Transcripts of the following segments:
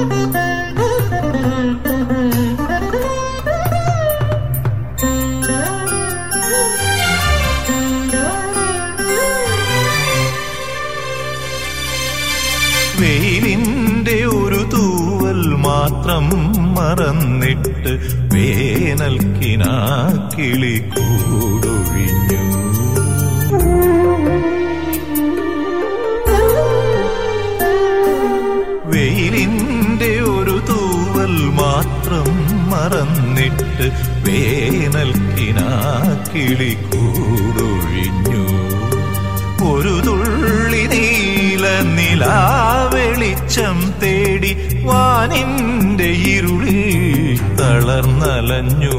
വെയിലിന്റെ ഒരു തൂവൽ മാത്രം മറന്നിട്ട് വേനൽക്കിനാ കിളി കൂടൊഴിഞ്ഞു വെയിലിന്റെ ഒരു തൂവൽ മാത്രം മറന്നിട്ട് വേനൽക്കിനാ കിളി കൂടൊഴിഞ്ഞു ഒരു തുള്ളി നീല നിലാവെളിച്ചം തേടി വാനിന്റെ ഇരുളിൽ തളർന്നലഞ്ഞു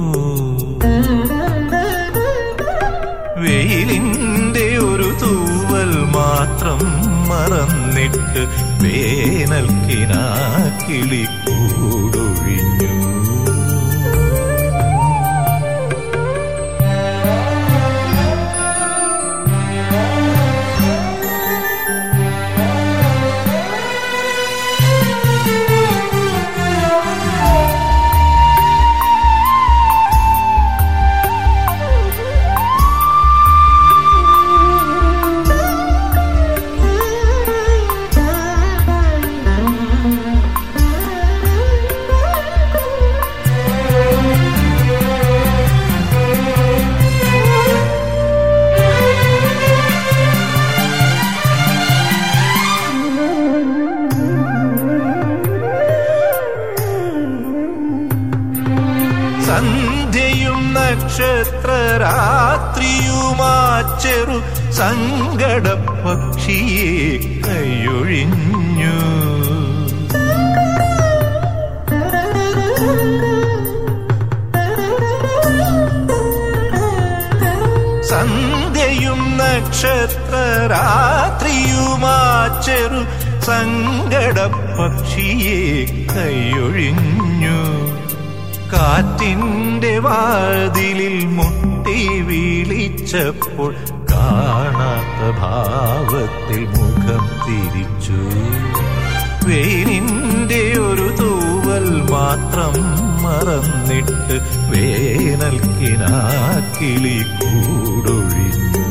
വെയിലിന്റെ ഒരു തൂവൽ മാത്രം മറന്നിട്ട് വേനൽക്കിനാ കിളി കൂടൊഴിഞ്ഞു സന്ധ്യയും നക്ഷത്രരാത്രിയുമാ ചെറു സങ്കട പക്ഷിയെ കൈയൊഴിഞ്ഞു സന്ധ്യയും നക്ഷത്രരാത്രിയുമാ ചെറു സങ്കട പക്ഷിയെ കൈയൊഴിഞ്ഞു കാറ്റിന്റെ വാതിലിൽ മുട്ടി വിളിച്ചപ്പോൾ കാണാത്ത ഭാവത്തിൽ മുഖം തിരിച്ചു വെയിലിന്റെ ഒരു തൂവൽ മാത്രം മറന്നിട്ട് വേനൽക്കിനാ കിളി കൂടൊഴിഞ്ഞു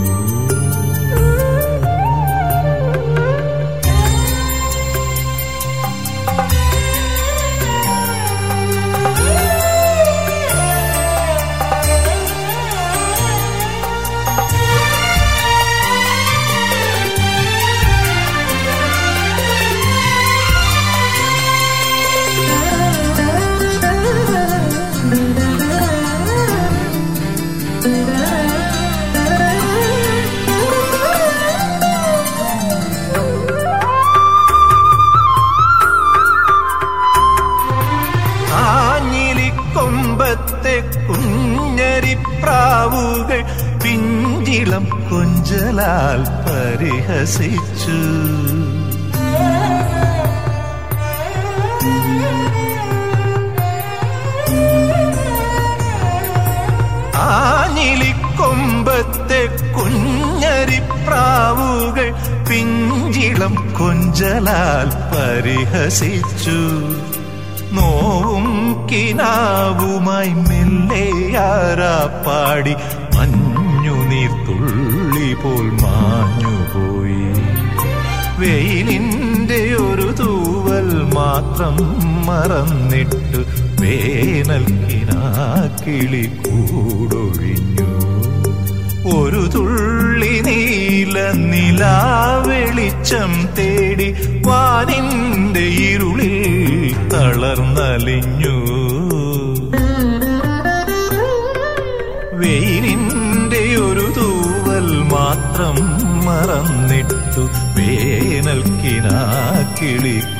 ആഞ്ഞിലിക്കൊമ്പത്തെ കുഞ്ഞരിപ്രാവുകൾ പിഞ്ചിളം കൊഞ്ചലാൽ പരിഹസിച്ചു ആഞ്ഞിലിക്കൊമ്പത്തെ കുഞ്ഞരിപ്രാവുകൾ പിഞ്ചിളം കൊഞ്ചലാൽ പരിഹസിച്ചു നോവും കിനാവുമായി മെല്ലെയാറാപ്പാടി മഞ്ഞുനീർ തുള്ളി പോൽ മാഞ്ഞുപോയി വെയിലിന്റെ ഒരു തൂവൽ മാത്രം മറന്നിട്ട് വേനൽക്കിനാ കിളി കൂടൊഴിഞ്ഞു ഒരു തുള്ളി നീല നിലാവെളിച്ചം തേടി വാനിന്റെ ഇരുളിൽ തളർന്നലിഞ്ഞു വെയിലിന്റെ ഒരു തൂവൽ മാത്രം മറന്നിട്ടു വേനൽക്കിനാ കിളി